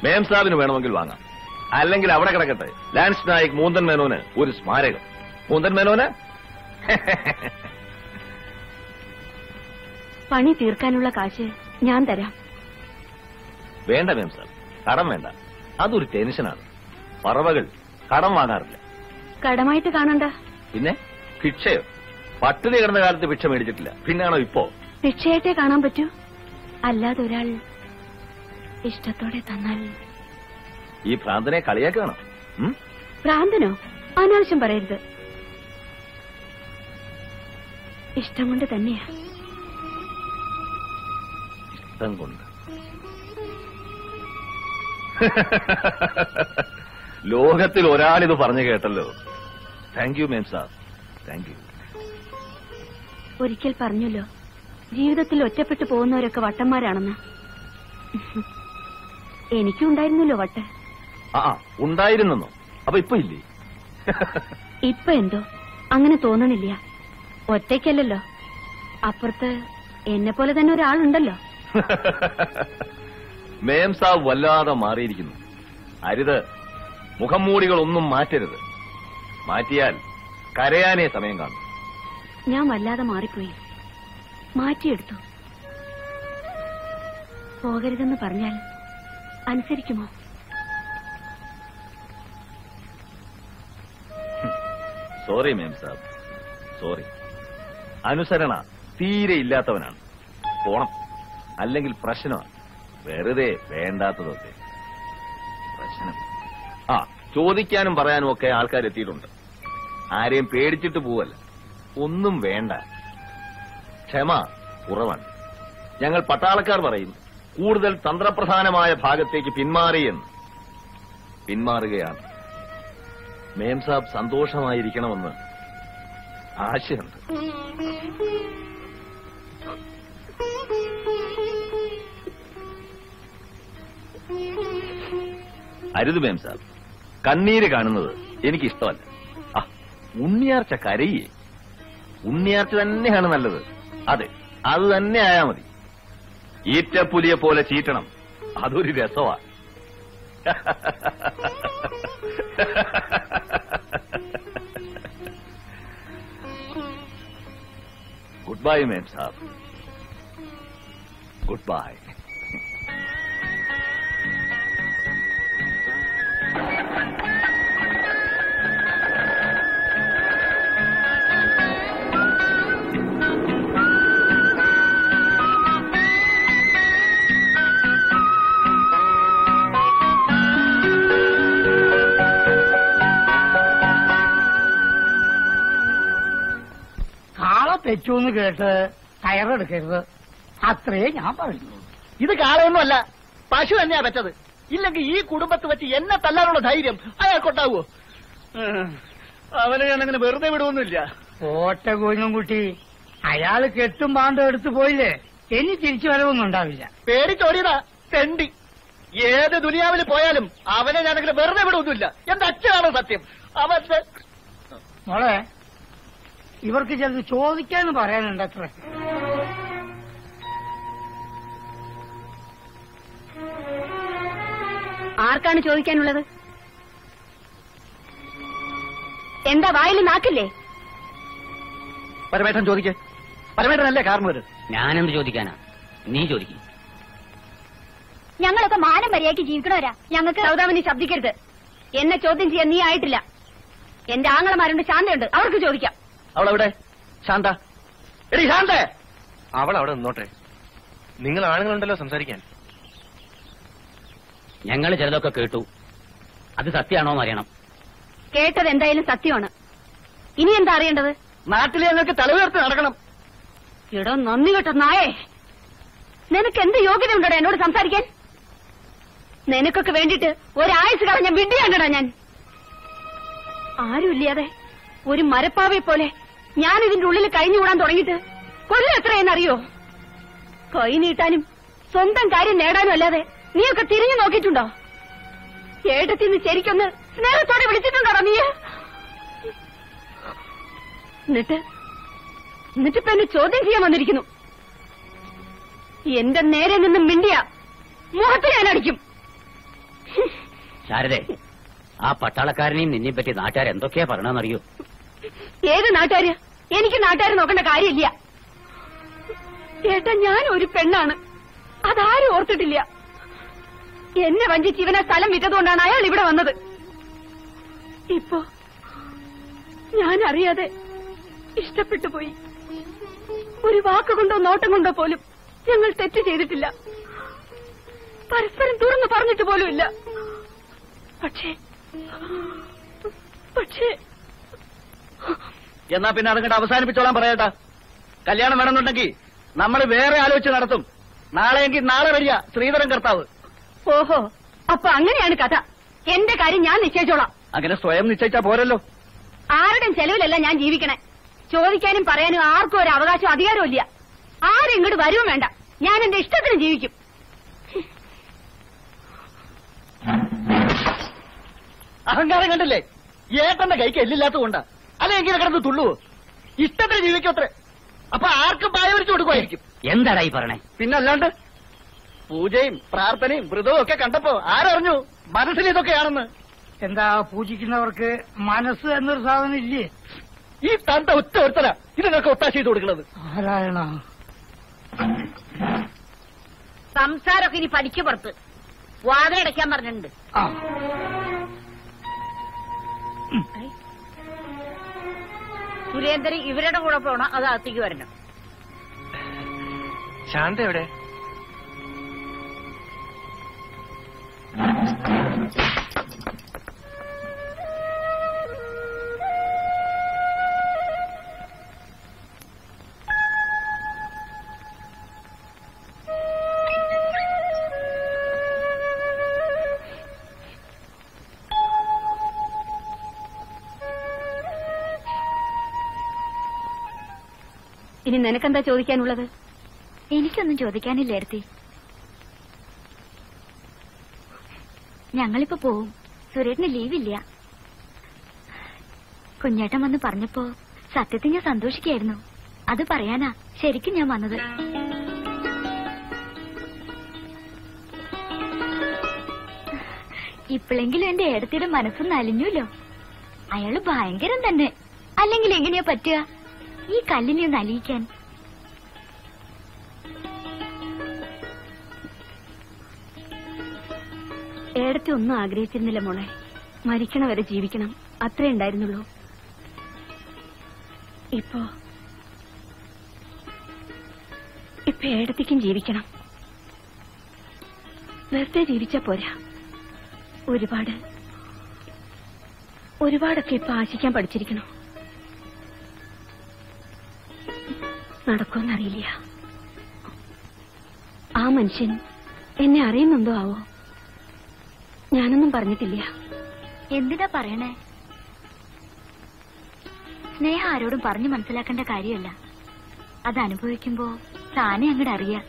മേം സാബിന് വേണമെങ്കിൽ വാങ്ങാം അല്ലെങ്കിൽ അവിടെ കിടക്കട്ടെ ലാൻസ് നായിക് മൂന്തൻ മേനോന് ഒരു സ്മാരകം മൂന്തൻ മേനോന് പണി തീർക്കാനുള്ള കാശ് ഞാൻ തരാം വേണ്ട മേം സാബ് കടം വേണ്ട അതൊരു ടെൻഷനാണ് പറവകൾ കടം വാങ്ങാറില്ല കടമായിട്ട് കാണണ്ട പിന്നെ ഭിക്ഷയോ പട്ടിണി കിടന്ന കാലത്ത് ഭിക്ഷ മേടിച്ചിട്ടില്ല പിന്നാണോ ഇപ്പോ ഭിക്ഷയായിട്ടേ കാണാൻ പറ്റൂ അല്ലാതെ ഒരാൾ ഇഷ്ടത്തോടെ തന്നാൽ ഈ ഭ്രാന്തനെ കളിയാക്കണം ഉം? ഭ്രാന്തനോ അനാവശ്യം പറയരുത് ഇഷ്ടം കൊണ്ട് തന്നെയാ ഇഷ്ടം കൊണ്ട് ലോകത്തിൽ ഒരാളിത് പറഞ്ഞു കേട്ടല്ലോ thank you ma'am sir thank you ഒരിക്കൽ പറഞ്ഞല്ലോ ജീവിതത്തിൽ ഒറ്റപ്പെട്ടു പോകുന്നവരൊക്കെ വട്ടന്മാരാണെന്ന് എനിക്കും ഉണ്ടായിരുന്നല്ലോ വട്ട് ആ ആ, ഉണ്ടായിരുന്നെന്നോ അപ്പൊ ഇപ്പൊ ഇല്ലേ ഇപ്പൊ എന്തോ അങ്ങനെ തോന്നണില്ല ഒറ്റയ്ക്കല്ലല്ലോ അപ്പുറത്ത് എന്നെ പോലെ തന്നെ ഒരാളുണ്ടല്ലോ മേം സാബ് വല്ലാതെ മാറിയിരിക്കുന്നു അരുത് മുഖം മൂടികളൊന്നും മാറ്റരുത് മാറ്റിയാൽ കരയാനേ സമയം കാണും ഞാൻ വല്ലാതെ മാറിപ്പോയി മാറ്റിയെടുത്തു പോകരുതെന്ന് പറഞ്ഞാൽ അനുസരിക്കുമോ സോറി മേം സാബ് സോറി അനുസരണ തീരെ ഇല്ലാത്തവനാണ് പോണം അല്ലെങ്കിൽ പ്രശ്നമാണ് വെറുതെ വേണ്ടാത്തതൊക്കെ പ്രശ്നം ആ ചോദിക്കാനും പറയാനും ഒക്കെ ആൾക്കാർ എത്തിയിട്ടുണ്ട് ആരെയും പേടിച്ചിട്ട് പോവല്ല ഒന്നും വേണ്ട ക്ഷമ കുറവാണ് ഞങ്ങൾ പട്ടാളക്കാർ പറയും കൂടുതൽ തന്ത്രപ്രധാനമായ ഭാഗത്തേക്ക് പിന്മാറിയെന്ന് പിന്മാറുകയാണ് മേം സാബ് സന്തോഷമായിരിക്കണമെന്ന് ആശയുണ്ട് അരുത് മേം സാബ് കണ്ണീര് കാണുന്നത് എനിക്കിഷ്ടമല്ല ആ ഉണ്ണിയാർച്ച കരയേ ഉണ്ണിയാർച്ച തന്നെയാണ് നല്ലത് അതെ അത് തന്നെ ആയാ മതി ഈറ്റപ്പുലിയെ പോലെ ചീറ്റണം അതൊരു രസമാണ് ഗുഡ് ബൈ മേം സാബ് ഗുഡ് ബൈ കാളെ തെറ്റൂന്ന് കേട്ട് കയറെടുക്കരുത് അത്രേ ഞാൻ പറയുന്നു ഇത് കാളയൊന്നുമല്ല പശു തന്നെയാ വെച്ചത് ഇല്ലെങ്കിൽ ഈ കുടുംബത്ത് വെച്ച് എന്നെ തല്ലാനുള്ള ധൈര്യം അയാൾക്കുണ്ടാവോ അവനെ ഞാനങ്ങനെ വെറുതെ വിടുവൊന്നുമില്ല ഓട്ട കുഞ്ഞുംകുട്ടി അയാള് കെട്ടും പാണ്ടും എടുത്തു പോയില്ലേ ഇനി തിരിച്ചു വരവൊന്നും ഉണ്ടാവില്ല പേടിച്ചോടിയതാ തെണ്ടി ഏത് ദുനിയാവിൽ പോയാലും അവനെ ഞാനങ്ങനെ വെറുതെ വിടുവൊന്നുമില്ല എന്റെ അച്ഛനാണ് സത്യം അവന്റെ മോളെ ഇവർക്ക് ചിലത് ചോദിക്കാന്ന് പറയാനുണ്ട് അത്ര ആർക്കാണ് ചോദിക്കാനുള്ളത് എന്താ വായിൽ നാക്കില്ലേ പരമേട്ടൻ ചോദിക്കേ പരമേട്ടനല്ലേ കാരണവര് ഞാനെന്ത് ചോദിക്കാനാ നീ ചോദിക്കും ഞങ്ങളൊക്കെ മാനം മര്യാദയ്ക്ക് ജീവിക്കണവരാ ഞങ്ങൾക്ക് സൗദാമിനി ശബ്ദിക്കരുത് എന്നെ ചോദ്യം ചെയ്യാൻ നീ ആയിട്ടില്ല എന്റെ ആങ്ങളമാരുണ്ട് ശാന്തയുണ്ട് അവർക്ക് ചോദിക്കാം അവളെവിടെ ശാന്ത എടി ശാന്തേ അവൾ അവിടെ നിന്നോട്ടെ നിങ്ങൾ ആണുങ്ങളുണ്ടല്ലോ സംസാരിക്കാൻ ഞങ്ങൾ ചിലതൊക്കെ കേട്ടു അത് സത്യമാണോ എന്ന് അറിയണം കേട്ടത് എന്തായാലും സത്യമാണ് ഇനി എന്താ അറിയേണ്ടത് നാട്ടിൽ ഞങ്ങൾക്ക് തലവേർത്ത് നടക്കണം എടോ നന്ദി കേട്ടോ നായേ നിനക്ക് എന്ത് യോഗ്യത ഉണ്ടോ എന്നോട് സംസാരിക്കാൻ നിനക്കൊക്കെ വേണ്ടിട്ട് ഒരാഴ്ച കളഞ്ഞ വിഡ്ഢിയാണ്ടടാ ഞാൻ ആരുമില്ലാതെ ഒരു മരപ്പാവയെ പോലെ ഞാൻ ഇതിന്റെ ഉള്ളിൽ കഴിഞ്ഞുകൂടാൻ തുടങ്ങിയിട്ട് കൊല്ലം എത്രയെന്നറിയോ കൈ നീട്ടാനും സ്വന്തം കാര്യം നേടാനും അല്ലാതെ നീയൊക്കെ തിരിഞ്ഞു നോക്കിയിട്ടുണ്ടോ ഏട്ടത്തിന്ന് ശരിക്കൊന്ന് സ്നേഹത്തോടെ വിളിച്ചിട്ടുണ്ടോടാ നീ എന്നിട്ട് എന്നിട്ടിപ്പോ എന്നെ ചോദ്യം ചെയ്യാൻ വന്നിരിക്കുന്നു എന്റെ നേരെ നിന്ന് മിണ്ടിയ മുഖത്ത് ഞാൻ അടിക്കും ശാരദേ ആ പട്ടാളക്കാരനെയും നിന്നെയും പറ്റി നാട്ടുകാർ എന്തൊക്കെയാ പറയണമെന്നറിയോ ഏത് നാട്ടുകാര് എനിക്ക് നാട്ടുകാരെ നോക്കേണ്ട കാര്യമില്ല ഏട്ടാ ഞാൻ ഒരു പെണ്ണാണ് അതാരും ഓർത്തിട്ടില്ല എന്നെ വഞ്ചിച്ച് ഇവനെ സ്ഥലം വിറ്റതുകൊണ്ടാണ് അയാൾ ഇവിടെ വന്നത് ഇപ്പോ ഞാൻ അറിയാതെ ഇഷ്ടപ്പെട്ടു പോയി ഒരു വാക്കുകൊണ്ടോ നോട്ടം കൊണ്ടോ പോലും ഞങ്ങൾ തെറ്റ് ചെയ്തിട്ടില്ല പരസ്പരം തുറന്നു പറഞ്ഞിട്ട് പോലുമില്ല പക്ഷേ പക്ഷേ എന്നാ പിന്നെ അതങ്ങോട്ട് അവസാനിപ്പിച്ചോളാൻ പറയട്ടാ കല്യാണം വേണമെന്നുണ്ടെങ്കിൽ നമ്മൾ വേറെ ആലോചിച്ച് നടത്തും നാളെയെങ്കിൽ നാളെ വരിക ശ്രീധരൻ കർത്താവ് ഓഹോ അപ്പൊ അങ്ങനെയാണ് കഥ എന്റെ കാര്യം ഞാൻ നിശ്ചയിച്ചോളാം അങ്ങനെ സ്വയം നിശ്ചയിച്ചാ പോരല്ലോ ആരുടെയും ചെലവിലല്ല ഞാൻ ജീവിക്കണേ ചോദിക്കാനും പറയാനും ആർക്കും ഒരു അവകാശം അധികാരവും ഇല്ല ആരും ഇങ്ങോട്ട് വരുവും വേണ്ട ഞാൻ എന്റെ ഇഷ്ടത്തിന് ജീവിക്കും അഹങ്കാരം കണ്ടില്ലേ ഏട്ടന്റെ കൈക്ക് എല്ലില്ലാത്തതുകൊണ്ടാ അല്ലെ എങ്ങനെ കിടന്ന് തുള്ളുവോ ഇഷ്ടത്തിന് ജീവിക്കത്രേ അപ്പൊ ആർക്കും പായ വരിച്ചു കൊടുക്കുമായിരിക്കും എന്താടാ ഈ പറയണേ പിന്നല്ലാണ്ട് പൂജയും പ്രാർത്ഥനയും വ്രതവും ഒക്കെ കണ്ടപ്പോ ആരറിഞ്ഞു മനസ്സിൽ ഇതൊക്കെയാണെന്ന് എന്താ പൂജിക്കുന്നവർക്ക് മനസ്സ് എന്നൊരു സാധനം ഇല്ലേ ഈ തന്റെ ഒറ്റ ഒരുത്തര ഇതിനൊക്കെ ഒത്താശ ചെയ്ത് കൊടുക്കുന്നത് നാരായണ സംസാരമൊക്കെ ഇനി പഠിക്കു പുറത്ത് വാതിലടയ്ക്കാൻ പറഞ്ഞിട്ടുണ്ട് ആ സുരേന്ദ്രൻ ഇവരുടെ കൂടെ പോണം അത് അകത്തേക്ക് വരണം ശാന്ത എവിടെ ഇനി നിനക്കെന്താ ചോദിക്കാനുള്ളത് എനിക്കൊന്നും ചോദിക്കാനില്ല എടുത്തി ഞങ്ങളിപ്പോ പോവും സുരേഷിന് ലീവില്ല കുഞ്ഞേട്ടൻ വന്ന് പറഞ്ഞപ്പോ സത്യത്തിൽ ഞാൻ സന്തോഷിക്കായിരുന്നു അത് പറയാനാ ശരിക്കും ഞാൻ വന്നത് ഇപ്പോഴെങ്കിലും എന്റെ ഏടത്തിയുടെ മനസ്സൊന്ന് അലിഞ്ഞുല്ലോ അയാള് ഭയങ്കരം തന്നെ അല്ലെങ്കിൽ എങ്ങനെയാ പറ്റുക ഈ കല്ലിനെ ഒന്ന് അലിയിക്കാൻ ഏടത്തെ ഒന്നും ആഗ്രഹിച്ചിരുന്നില്ല മോളെ മരിക്കണ വരെ ജീവിക്കണം അത്രേ ഉണ്ടായിരുന്നുള്ളൂ ഇപ്പോ ഇപ്പൊ ഏടത്തേക്കും ജീവിക്കണം വെറുതെ ജീവിച്ചാ പോരാ ഒരുപാട് ഒരുപാടൊക്കെ ഇപ്പൊ ആശിക്കാൻ പഠിച്ചിരിക്കണം നടക്കുമെന്നറിയില്ല ആ മനുഷ്യൻ എന്നെ അറിയുന്നുണ്ടോ ആവോ ഞാനൊന്നും പറഞ്ഞിട്ടില്ല എന്തിനാ പറയണേ സ്നേഹം ആരോടും പറഞ്ഞു മനസ്സിലാക്കേണ്ട കാര്യമല്ല അത് അനുഭവിക്കുമ്പോ താനെ അങ്ങോട്ട് അറിയാം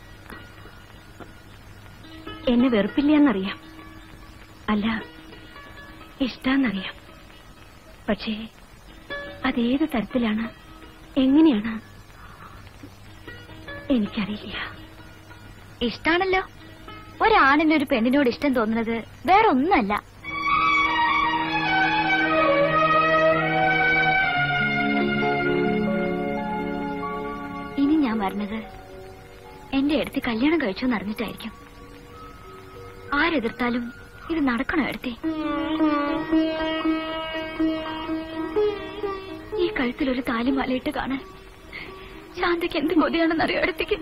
എന്നെ വെറുപ്പില്ല അല്ല ഇഷ്ടാന്നറിയാം പക്ഷേ അതേത് തരത്തിലാണ് എങ്ങനെയാണ് എനിക്കറിയില്ല ഇഷ്ടാണല്ലോ ഒരാണിന് ഒരു പെണ്ണിനോട് ഇഷ്ടം തോന്നുന്നത് വേറെ ഒന്നല്ല ഇനി ഞാൻ പറഞ്ഞത് എന്റെ അടുത്ത് കല്യാണം കഴിച്ചു എന്നറിഞ്ഞിട്ടായിരിക്കും ആരെതിർത്താലും ഇത് നടക്കണോ എടുത്തി ഈ കഴുത്തിൽ ഒരു താലിമാലയിട്ട് കാണാൻ ശാന്തയ്ക്ക് എന്ത് കൊതിയാണെന്നറിയോ അടുത്തേക്ക്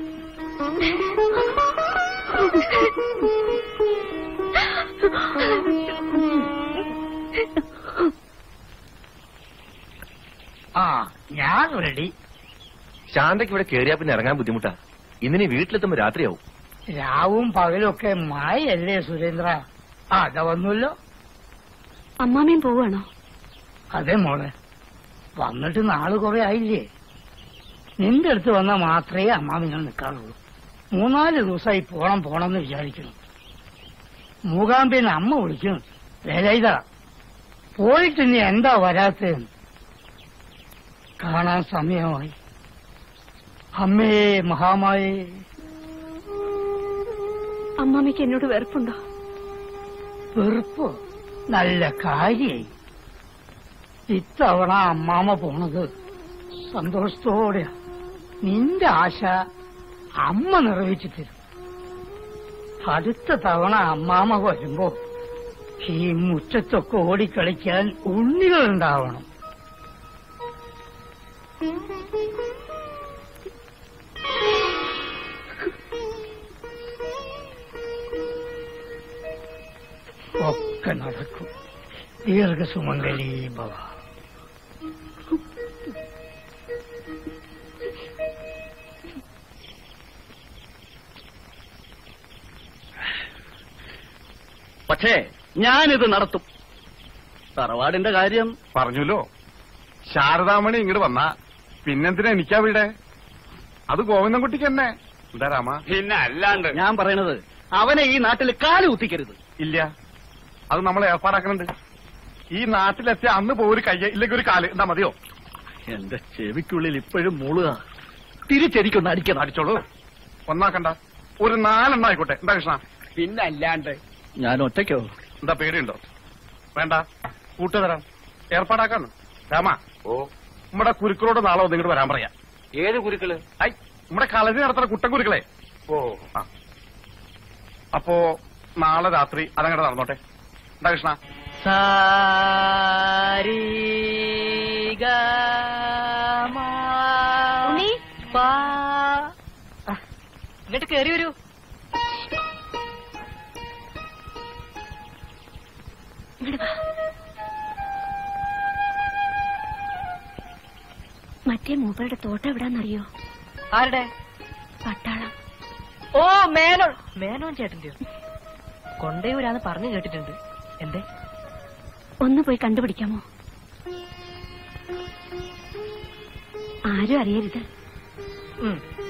ആ ഞാൻ റെഡി ശാന്തയ്ക്ക് ഇവിടെ കേറിയാ പിന്നെ ഇറങ്ങാൻ ബുദ്ധിമുട്ടാ ഇന്നിനി വീട്ടിലെത്തുമ്പോ രാത്രിയാവും രാവും പകലും ഒക്കെ മായല്ലേ സുരേന്ദ്ര ആ അതാ വന്നല്ലോ അമ്മാമയും പോവാണോ അതെ മോളെ വന്നിട്ട് നാള് കുറെ ആയില്ലേ നിന്റെ അടുത്ത് വന്നാൽ മാത്രമേ അമ്മാവിനെ നിൽക്കാറുള്ളൂ മൂന്നാല് ദിവസമായി പോണം പോണം എന്ന് വിചാരിക്കുന്നു മൂകാമ്പിന് അമ്മ വിളിക്കും വേലയിത പോയിട്ട് നീ എന്താ വരാത്തതെന്ന് കാണാൻ സമയമായി അമ്മേ മഹാമായേ അമ്മാമയ്ക്ക് എന്നോട് വെറുപ്പുണ്ടോ വെറുപ്പോ നല്ല കാര്യായി ഇത്തവണ അമ്മാമ പോണത് സന്തോഷത്തോടെയാ നിന്റെ ആശ അമ്മ നിറവേറ്റി തരും അടുത്ത തവണ അമ്മാമ വരുമ്പോ ഈ മുറ്റത്തൊക്കെ ഓടിക്കളിക്കാൻ ഉണ്ണികൾ ഉണ്ടാവണം ഒക്കെ നടക്കും ദീർഘസുമംഗലീ ഭവ പക്ഷേ ഞാനിത് നടത്തും തറവാടിന്റെ കാര്യം പറഞ്ഞല്ലോ ശാരദാമണി ഇങ്ങോട്ട് വന്ന പിന്നെന്തിനാ എനിക്കാ വീടെ അത് ഗോവിന്ദൻകുട്ടിക്ക് തന്നെ എന്താ രാമ പിന്നെ അല്ലാണ്ട് ഞാൻ പറയണത് അവനെ ഈ നാട്ടിൽ കാല് കുത്തിക്കരുത് ഇല്ല അത് നമ്മൾ ഏർപ്പാടാക്കുന്നുണ്ട് ഈ നാട്ടിലെത്തിയ അന്ന് പോ ഒരു കയ്യ ഇല്ലെങ്കിൽ ഒരു കാല് എന്താ മതിയോ എന്റെ ചെവിക്കുള്ളിൽ ഇപ്പോഴും മൂളുക തിരിച്ചെരിക്കൊന്ന് അടിക്കണം അടിച്ചോളൂ ഒന്നാക്കണ്ട ഒരു നാലെണ്ണം ആയിക്കോട്ടെ എന്താ കൃഷ്ണ പിന്നെ അല്ലാണ്ട് ഞാൻ ഒറ്റയ്ക്കോ എന്താ പേടിയുണ്ടോ വേണ്ട കൂട്ടുതരാം ഏർപ്പാടാക്കാന്ന് രാമ ഓ നമ്മുടെ കുരുക്കളോട് നാളെ ഒന്ന് ഇങ്ങോട്ട് വരാൻ പറയാം ഏത് കുരുക്കള് ഐ നമ്മുടെ കളരി നടത്തുന്ന കുട്ടൻ കുരുക്കളെ ഓ ആ അപ്പോ നാളെ രാത്രി അതങ്ങോട്ട് നടന്നോട്ടെ എന്താ കൃഷ്ണ ഉണ്ണി ഇങ്ങോട്ട് കേറി വരൂ ഇങ്ങട് വാ. മറ്റേ മൂപ്പരുടെ തോട്ടം എവിടാന്നറിയോ ആരുടെ പട്ടാളം ഓ മേനോൻ മേനോൻ ചേട്ടന്റെയോ കൊണ്ടയൂരാന്ന് പറഞ്ഞു കേട്ടിട്ടുണ്ട് എന്തേ ഒന്ന് പോയി കണ്ടുപിടിക്കാമോ ആരും അറിയരുത് ഉം